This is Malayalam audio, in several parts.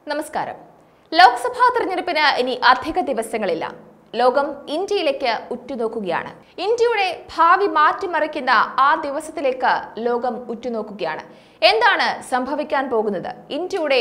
നമസ്കാരം ലോക്സഭാ തെരഞ്ഞെടുപ്പിന് ഇനി അധിക ദിവസങ്ങളില്ല ലോകം ഇന്ത്യയിലേക്ക് ഉറ്റുനോക്കുകയാണ് ഇന്ത്യയുടെ ഭാവി മാറ്റിമറിക്കുന്ന ആ ദിവസത്തിലേക്ക് ലോകം ഉറ്റുനോക്കുകയാണ് എന്താണ് സംഭവിക്കാൻ പോകുന്നത് ഇന്ത്യയുടെ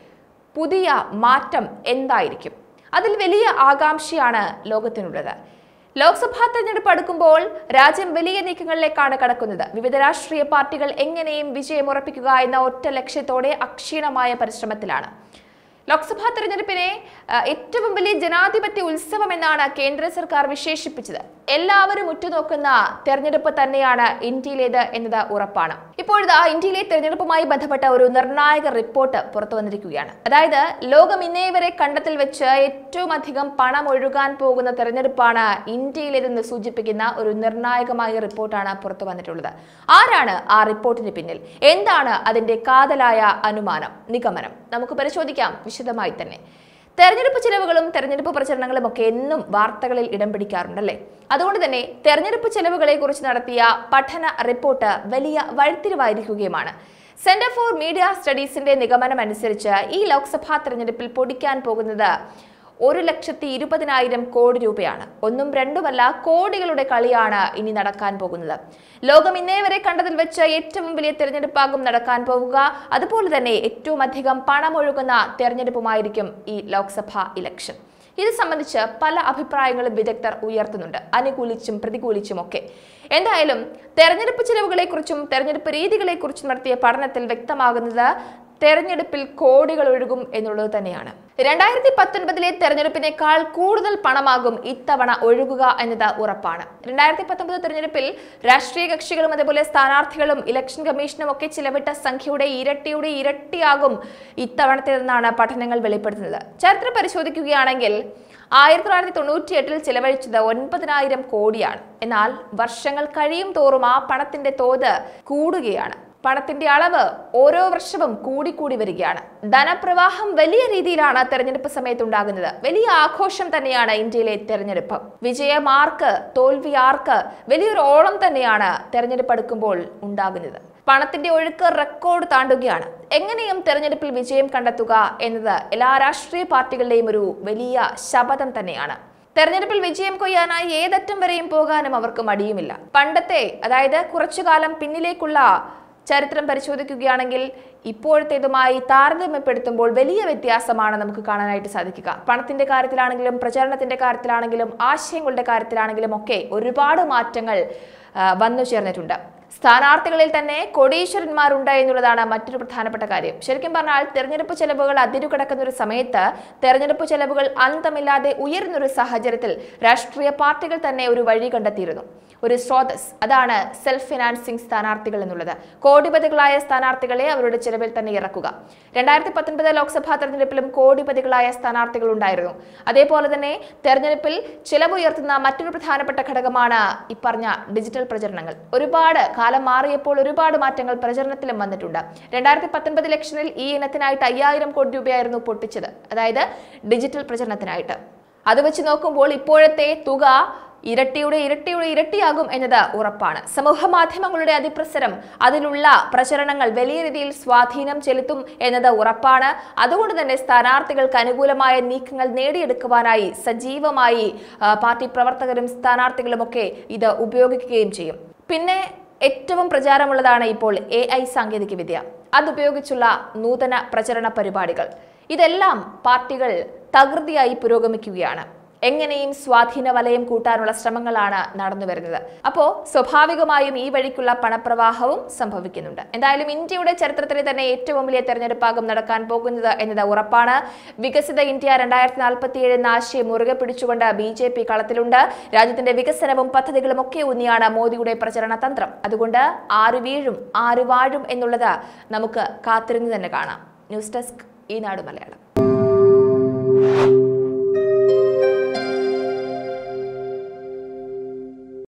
പുതിയ മാറ്റം എന്തായിരിക്കും അതിൽ വലിയ ആകാംക്ഷയാണ് ലോകത്തിനുള്ളത് ലോക്സഭാ തെരഞ്ഞെടുപ്പ് അടുക്കുമ്പോൾ രാജ്യം വലിയ നീക്കങ്ങളിലേക്കാണ് കടക്കുന്നത് വിവിധ രാഷ്ട്രീയ പാർട്ടികൾ എങ്ങനെയും വിജയമുറപ്പിക്കുക എന്ന ഒറ്റ ലക്ഷ്യത്തോടെ അക്ഷീണമായ പരിശ്രമത്തിലാണ് ലോക്സഭാ തെരഞ്ഞെടുപ്പിനെ ആ, ഏറ്റവും വലിയ ജനാധിപത്യ ഉത്സവം എന്നാണ് കേന്ദ്ര സർക്കാർ വിശേഷിപ്പിച്ചത് എല്ലാവരും ഉറ്റുനോക്കുന്ന തെരഞ്ഞെടുപ്പ് തന്നെയാണ് ഇന്ത്യയിലേത് എന്നത് ഉറപ്പാണ് ഇപ്പോഴിതാ ഇന്ത്യയിലെ തെരഞ്ഞെടുപ്പുമായി ബന്ധപ്പെട്ട ഒരു നിർണായക റിപ്പോർട്ട് പുറത്തു വന്നിരിക്കുകയാണ് അതായത് ലോകം ഇന്നേ വരെ കണ്ടെത്തിൽ വെച്ച് ഏറ്റവും അധികം പണം ഒഴുകാൻ പോകുന്ന തെരഞ്ഞെടുപ്പാണ് ഇന്ത്യയിലേതെന്ന് സൂചിപ്പിക്കുന്ന ഒരു നിർണായകമായ റിപ്പോർട്ടാണ് പുറത്തു വന്നിട്ടുള്ളത് ആരാണ് ആ റിപ്പോർട്ടിന് പിന്നിൽ എന്താണ് അതിന്റെ കാതലായ അനുമാനം നിഗമനം നമുക്ക് പരിശോധിക്കാം വിശദമായി തന്നെ തെരഞ്ഞെടുപ്പ് ചിലവുകളും തെരഞ്ഞെടുപ്പ് പ്രചരണങ്ങളും ഒക്കെ എന്നും വാർത്തകളിൽ ഇടം പിടിക്കാറുണ്ടല്ലേ അതുകൊണ്ട് തന്നെ തെരഞ്ഞെടുപ്പ് ചിലവുകളെ കുറിച്ച് നടത്തിയ പഠന റിപ്പോർട്ട് വലിയ വഴിത്തിരിവായിരിക്കുകയുമാണ് സെന്റർ ഫോർ മീഡിയ സ്റ്റഡീസിന്റെ നിഗമനം അനുസരിച്ച് ഈ ലോക്സഭാ തെരഞ്ഞെടുപ്പിൽ പൊടിക്കാൻ പോകുന്നത് ഒരു ലക്ഷത്തി ഇരുപതിനായിരം കോടി രൂപയാണ് ഒന്നും രണ്ടുമല്ല കോടികളുടെ കളിയാണ് ഇനി നടക്കാൻ പോകുന്നത് ലോകം ഇന്നേ വരെ കണ്ടതിൽ വെച്ച് ഏറ്റവും വലിയ തെരഞ്ഞെടുപ്പാകും നടക്കാൻ പോവുക അതുപോലെ തന്നെ ഏറ്റവും അധികം പണമൊഴുകുന്ന തെരഞ്ഞെടുപ്പുമായിരിക്കും ഈ ലോക്സഭാ ഇലക്ഷൻ ഇത് സംബന്ധിച്ച് പല അഭിപ്രായങ്ങളും വിദഗ്ധർ ഉയർത്തുന്നുണ്ട് അനുകൂലിച്ചും പ്രതികൂലിച്ചും ഒക്കെ എന്തായാലും തെരഞ്ഞെടുപ്പ് ചിലവുകളെക്കുറിച്ചും തെരഞ്ഞെടുപ്പ് രീതികളെക്കുറിച്ചും നടത്തിയ പഠനത്തിൽ വ്യക്തമാകുന്നത് തെരഞ്ഞെടുപ്പിൽ കോടികൾ ഒഴുകും എന്നുള്ളത് തന്നെയാണ് രണ്ടായിരത്തി പത്തൊൻപതിലെ തെരഞ്ഞെടുപ്പിനേക്കാൾ കൂടുതൽ പണമാകും ഇത്തവണ ഒഴുകുക എന്നത് ഉറപ്പാണ് രണ്ടായിരത്തി പത്തൊമ്പത് തെരഞ്ഞെടുപ്പിൽ രാഷ്ട്രീയ കക്ഷികളും അതേപോലെ സ്ഥാനാർത്ഥികളും ഇലക്ഷൻ കമ്മീഷനും ഒക്കെ ചിലവിട്ട സംഖ്യയുടെ ഇരട്ടിയുടെ ഇരട്ടിയാകും ഇത്തവണത്തേതെന്നാണ് പഠനങ്ങൾ വെളിപ്പെടുത്തുന്നത് ചരിത്രം പരിശോധിക്കുകയാണെങ്കിൽ ആയിരത്തി തൊള്ളായിരത്തി തൊണ്ണൂറ്റി എട്ടിൽ ചിലവഴിച്ചത് ഒൻപതിനായിരം കോടിയാണ് എന്നാൽ വർഷങ്ങൾ കഴിയും തോറും ആ പണത്തിന്റെ തോത് കൂടുകയാണ് പണത്തിന്റെ അളവ് ഓരോ വർഷവും കൂടിക്കൂടി വരികയാണ് ധനപ്രവാഹം വലിയ രീതിയിലാണ് തെരഞ്ഞെടുപ്പ് സമയത്ത് ഉണ്ടാകുന്നത് വലിയ ആഘോഷം തന്നെയാണ് ഇന്ത്യയിലെ തെരഞ്ഞെടുപ്പ് വിജയം ആർക്ക് തോൽവി ആർക്ക് വലിയൊരു ഓളം തന്നെയാണ് തെരഞ്ഞെടുപ്പ് അടുക്കുമ്പോൾ ഉണ്ടാകുന്നത് പണത്തിന്റെ ഒഴുക്ക് റെക്കോർഡ് താണ്ടുകയാണ് എങ്ങനെയും തെരഞ്ഞെടുപ്പിൽ വിജയം കണ്ടെത്തുക എന്നത് എല്ലാ രാഷ്ട്രീയ പാർട്ടികളുടെയും ഒരു വലിയ ശപഥം തന്നെയാണ് തെരഞ്ഞെടുപ്പിൽ വിജയം കൊയ്യാനായി ഏതറ്റം വരെയും പോകാനും അവർക്ക് മടിയുമില്ല പണ്ടത്തെ അതായത് കുറച്ചു കാലം പിന്നിലേക്കുള്ള ചരിത്രം പരിശോധിക്കുകയാണെങ്കിൽ ഇപ്പോഴത്തേതുമായി താരതമ്യപ്പെടുത്തുമ്പോൾ വലിയ വ്യത്യാസമാണ് നമുക്ക് കാണാനായിട്ട് സാധിക്കുക പണത്തിന്റെ കാര്യത്തിലാണെങ്കിലും പ്രചരണത്തിന്റെ കാര്യത്തിലാണെങ്കിലും ആശയങ്ങളുടെ കാര്യത്തിലാണെങ്കിലും ഒക്കെ ഒരുപാട് മാറ്റങ്ങൾ ആ, വന്നു ചേർന്നിട്ടുണ്ട് സ്ഥാനാർത്ഥികളിൽ തന്നെ കോടീശ്വരന്മാരുണ്ട് എന്നുള്ളതാണ് മറ്റൊരു പ്രധാനപ്പെട്ട കാര്യം ശരിക്കും പറഞ്ഞാൽ തെരഞ്ഞെടുപ്പ് ചെലവുകൾ അതിരുകടക്കുന്ന ഒരു സമയത്ത് തെരഞ്ഞെടുപ്പ് ചെലവുകൾ അന്തമില്ലാതെ ഉയരുന്ന ഒരു സാഹചര്യത്തിൽ രാഷ്ട്രീയ പാർട്ടികൾ തന്നെ ഒരു വഴി കണ്ടെത്തിയിരുന്നു ഒരു സ്രോതസ് അതാണ് സെൽഫ് ഫിനാൻസിംഗ് സ്ഥാനാർത്ഥികൾ എന്നുള്ളത് കോടിപതികളായ സ്ഥാനാർത്ഥികളെ അവരുടെ ചെലവിൽ തന്നെ ഇറക്കുക രണ്ടായിരത്തി പത്തൊൻപത് ലോക്സഭാ തെരഞ്ഞെടുപ്പിലും കോടിപതികളായ സ്ഥാനാർത്ഥികൾ ഉണ്ടായിരുന്നു അതേപോലെ തന്നെ തെരഞ്ഞെടുപ്പിൽ ചിലവുയർത്തുന്ന മറ്റൊരു പ്രധാനപ്പെട്ട ഘടകമാണ് ഈ പറഞ്ഞ ഡിജിറ്റൽ പ്രചരണങ്ങൾ ഒരുപാട് കാലം മാറിയപ്പോൾ ഒരുപാട് മാറ്റങ്ങൾ പ്രചരണത്തിലും വന്നിട്ടുണ്ട് രണ്ടായിരത്തി പത്തൊൻപത് ഇലക്ഷനിൽ ഈ ഇനത്തിനായിട്ട് അയ്യായിരം കോടി രൂപയായിരുന്നു പൊട്ടിച്ചത് അതായത് ഡിജിറ്റൽ പ്രചരണത്തിനായിട്ട് അത് വെച്ച് നോക്കുമ്പോൾ ഇപ്പോഴത്തെ തുക ഇരട്ടിയുടെ ഇരട്ടിയുടെ ഇരട്ടിയാകും എന്നത് ഉറപ്പാണ് സമൂഹ മാധ്യമങ്ങളുടെ അതിപ്രസരം അതിലുള്ള പ്രചരണങ്ങൾ വലിയ രീതിയിൽ സ്വാധീനം ചെലുത്തും എന്നത് ഉറപ്പാണ് അതുകൊണ്ട് തന്നെ സ്ഥാനാർത്ഥികൾക്ക് അനുകൂലമായ നീക്കങ്ങൾ നേടിയെടുക്കുവാനായി സജീവമായി ആ, പാർട്ടി പ്രവർത്തകരും സ്ഥാനാർത്ഥികളും ഒക്കെ ഇത് ഉപയോഗിക്കുകയും ചെയ്യും പിന്നെ ഏറ്റവും പ്രചാരമുള്ളതാണ് ഇപ്പോൾ എ ഐ സാങ്കേതികവിദ്യ അതുപയോഗിച്ചുള്ള നൂതന പ്രചരണ പരിപാടികൾ ഇതെല്ലാം പാർട്ടികൾ തകൃതിയായി പുരോഗമിക്കുകയാണ് എങ്ങനെയും സ്വാധീന വലയം കൂട്ടാനുള്ള ശ്രമങ്ങളാണ് നടന്നു വരുന്നത് അപ്പോൾ സ്വാഭാവികമായും ഈ വഴിക്കുള്ള പണപ്രവാഹവും സംഭവിക്കുന്നുണ്ട് എന്തായാലും ഇന്ത്യയുടെ ചരിത്രത്തിലെ തന്നെ ഏറ്റവും വലിയ തെരഞ്ഞെടുപ്പാകും നടക്കാൻ പോകുന്നത് എന്നത് ഉറപ്പാണ് വികസിത ഇന്ത്യ രണ്ടായിരത്തി നാൽപ്പത്തി ഏഴ് എന്ന ആശയം മുറുകെ പിടിച്ചുകൊണ്ട് ബി ജെ പി കളത്തിലുണ്ട് രാജ്യത്തിന്റെ വികസനവും പദ്ധതികളും ഒക്കെ ഊന്നിയാണ് മോദിയുടെ പ്രചരണ തന്ത്രം അതുകൊണ്ട് ആര് വീഴും ആര് വാഴും എന്നുള്ളത് നമുക്ക് കാത്തിരുന്ന് തന്നെ കാണാം ന്യൂസ് ഡെസ്ക് ഈ നാട് മലയാളം